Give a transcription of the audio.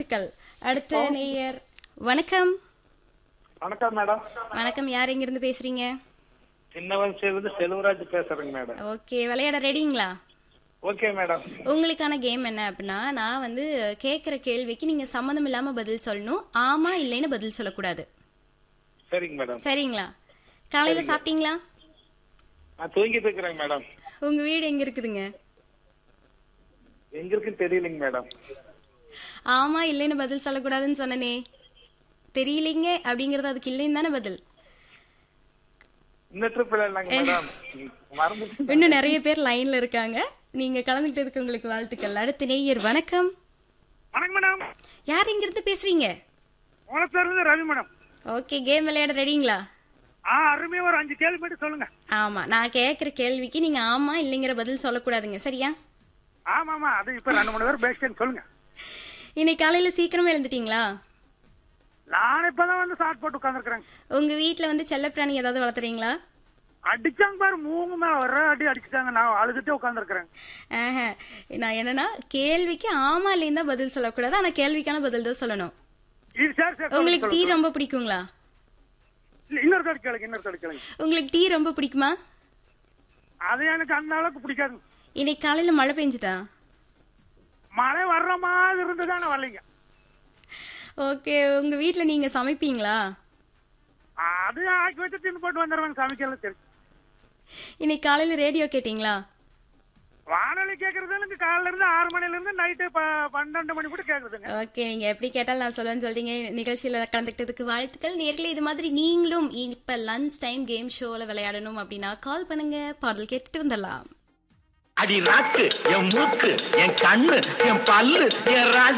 வாழ்த்துக்கள் அடுத்த நேயர் வணக்கம் வணக்கம் மேடம் வணக்கம் யார் எங்கிருந்து பேசுறீங்க சின்னவன் சேர்ந்து செல்வராஜ் பேசுறேங்க மேடம் ஓகே விளையாட ரெடிங்களா ஓகே மேடம் உங்களுக்கான கேம் என்ன அப்படின்னா நான் வந்து கேட்குற கேள்விக்கு நீங்க சம்மந்தம் இல்லாம பதில் சொல்லணும் ஆமா இல்லைன்னு பதில் சொல்லக்கூடாது சரிங்க மேடம் சரிங்களா காலையில சாப்பிட்டீங்களா நான் தூங்கிட்டு இருக்கிறேங்க மேடம் உங்க வீடு எங்க இருக்குதுங்க எங்க இருக்குன்னு தெரியலைங்க மேடம் ஆமா இல்லைன்னு பதில் சொல்லக்கூடாதுன்னு சொன்னனே தெரியலீங்க அப்படிங்கறது அதுக்கு இல்லைன்னு தானே பதில் இந்த ட்ரிப் இல்லைங்க மேடம் மறந்து இன்னும் நிறைய பேர் லைன்ல இருக்காங்க நீங்க கலந்துக்கிட்டதுக்கு உங்களுக்கு வாழ்த்துக்கள் அடுத்த நேயர் வணக்கம் வணக்கம் மேடம் யார் இங்கிருந்து பேசுறீங்க இருந்து ரவி மேடம் ஓகே கேம் விளையாட ரெடிங்களா ஆ அருமையா ஒரு அஞ்சு கேள்வி மட்டும் சொல்லுங்க ஆமா நான் கேட்குற கேள்விக்கு நீங்க ஆமா இல்லைங்கிற பதில் சொல்லக்கூடாதுங்க சரியா ஆமா ஆமா அது இப்ப ரெண்டு மூணு பேர் பேசிட்டேன்னு சொல்லுங்க இன்னைக்கு காலையில சீக்கிரமா எழுந்துட்டீங்களா நான் இப்பதான் வந்து சாட் போட்டு உட்காந்துருக்கிறேன் உங்க வீட்ல வந்து செல்லப்பிராணி ஏதாவது வளர்த்துறீங்களா அடிச்சாங்க பாரு மூணு மேல வர அடி அடிச்சுட்டாங்க நான் அழுதுட்டே உட்காந்துருக்கிறேன் ஆஹா. நான் என்னன்னா கேள்விக்கு ஆமா இல்லைன்னு தான் பதில் சொல்லக்கூடாது ஆனா கேள்விக்கான பதில் தான் சொல்லணும் இது சரி சரி உங்களுக்கு டீ ரொம்ப பிடிக்குங்களா இல்ல, இன்னொரு தடவை கேளுங்க இன்னொரு தடவை கேளுங்க உங்களுக்கு டீ ரொம்ப பிடிக்குமா அது எனக்கு அந்த அளவுக்கு பிடிக்காது இன்னைக்கு காலையில மழை பெஞ்சுதா மழை வர்ற மாதிரி இருந்துதானே வரலைங்க ஓகே உங்க வீட்ல நீங்க சமைப்பீங்களா அது ஆக்கி வச்சு தின்னு போட்டு வந்துடுவேன் சமைக்கல சரி இன்னைக்கு காலையில ரேடியோ கேட்டீங்களா வானொலி கேட்கறது எனக்கு காலையில இருந்து ஆறு மணில இருந்து நைட்டு பன்னெண்டு மணி கூட கேக்குறதுங்க ஓகே நீங்க எப்படி கேட்டாலும் நான் சொல்லுவேன்னு சொல்றீங்க நிகழ்ச்சியில கலந்துக்கிட்டதுக்கு வாழ்த்துக்கள் நேர்களே இது மாதிரி நீங்களும் இப்ப லஞ்ச் டைம் கேம் ஷோல விளையாடணும் அப்படின்னா கால் பண்ணுங்க பாடல் கேட்டுட்டு வந்துடலாம் அடி நாக்கு என் மூக்கு என் கண்ணு என் பல்லு என் ராஜ